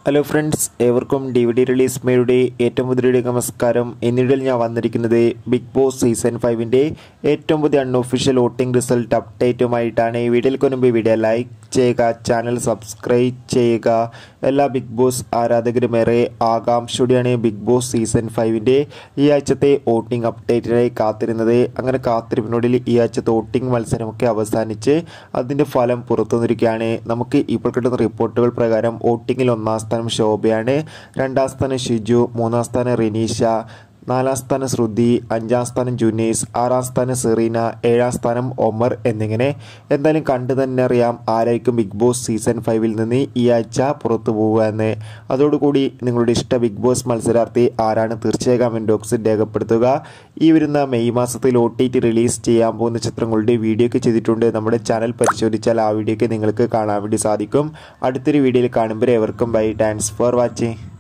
hello friends ഏവർക്കും D V D release മേയുടെ ഏറ്റവും പുതിയ നമസ്കാരം എന്നിടയിൽ ഞാൻ വന്നിരിക്കുന്നത് ബിഗ് ബോസ് സീസൺ ഫൈവിൻ്റെ ഏറ്റവും പുതിയ അൺഒഫീഷ്യൽ വോട്ടിംഗ് റിസൾട്ട് അപ്ഡേറ്റുമായിട്ടാണ് ഈ വീഡിയോയ്ക്ക് മുൻപ് വീഡിയോ ലൈക്ക് ചെയ്യുക ചാനൽ സബ്സ്ക്രൈബ് ചെയ്യുക എല്ലാ ബിഗ് ബോസ് ആരാധകരുമേറെ ആകാംക്ഷയോടെയാണ് ബിഗ് ബോസ് സീസൺ ഫൈവിൻ്റെ ഈ ആഴ്ചത്തെ വോട്ടിംഗ് അപ്ഡേറ്റിനായി കാത്തിരുന്നത് അങ്ങനെ കാത്തിരിപ്പിനോടിൽ ഈ ആഴ്ചത്തെ വോട്ടിംഗ് മത്സരമൊക്കെ അവസാനിച്ച് അതിൻ്റെ ഫലം പുറത്തു വന്നിരിക്കുകയാണ് നമുക്ക് ഇപ്പോൾ കിട്ടുന്ന റിപ്പോർട്ടുകൾ പ്രകാരം വോട്ടിങ്ങിൽ ഒന്നാം സ്ഥാനം ശോഭയാണ് രണ്ടാം സ്ഥാനം ഷിജു മൂന്നാം സ്ഥാനം റിനീഷ നാലാം സ്ഥാനം ശ്രുതി അഞ്ചാം സ്ഥാനം ജുനീസ് ആറാം സ്ഥാനം സെറീന ഏഴാം സ്ഥാനം ഒമർ എന്നിങ്ങനെ എന്തായാലും കണ്ടു തന്നെ അറിയാം ആരായിരിക്കും ബിഗ് ബോസ് സീസൺ ഫൈവിൽ നിന്ന് ഈ ആഴ്ച പുറത്തു പോവുക എന്ന് അതോടുകൂടി നിങ്ങളുടെ ഇഷ്ട ബിഗ് ബോസ് മത്സരാർത്ഥി ആരാണ് തീർച്ചയായും കമൻറ്റ് ബോക്സിൽ രേഖപ്പെടുത്തുക ഈ വരുന്ന മെയ് മാസത്തിൽ ഒ ടി ടി റിലീസ് ചെയ്യാൻ പോകുന്ന ചിത്രങ്ങളുടെ വീഡിയോ ഒക്കെ ചെയ്തിട്ടുണ്ട് നമ്മുടെ ചാനൽ പരിശോധിച്ചാൽ ആ വീഡിയോ ഒക്കെ നിങ്ങൾക്ക് കാണാൻ വേണ്ടി സാധിക്കും അടുത്തൊരു വീഡിയോയിൽ കാണുമ്പോൾ എവർക്കും ബൈ താങ്ക്സ് ഫോർ വാച്ചിങ്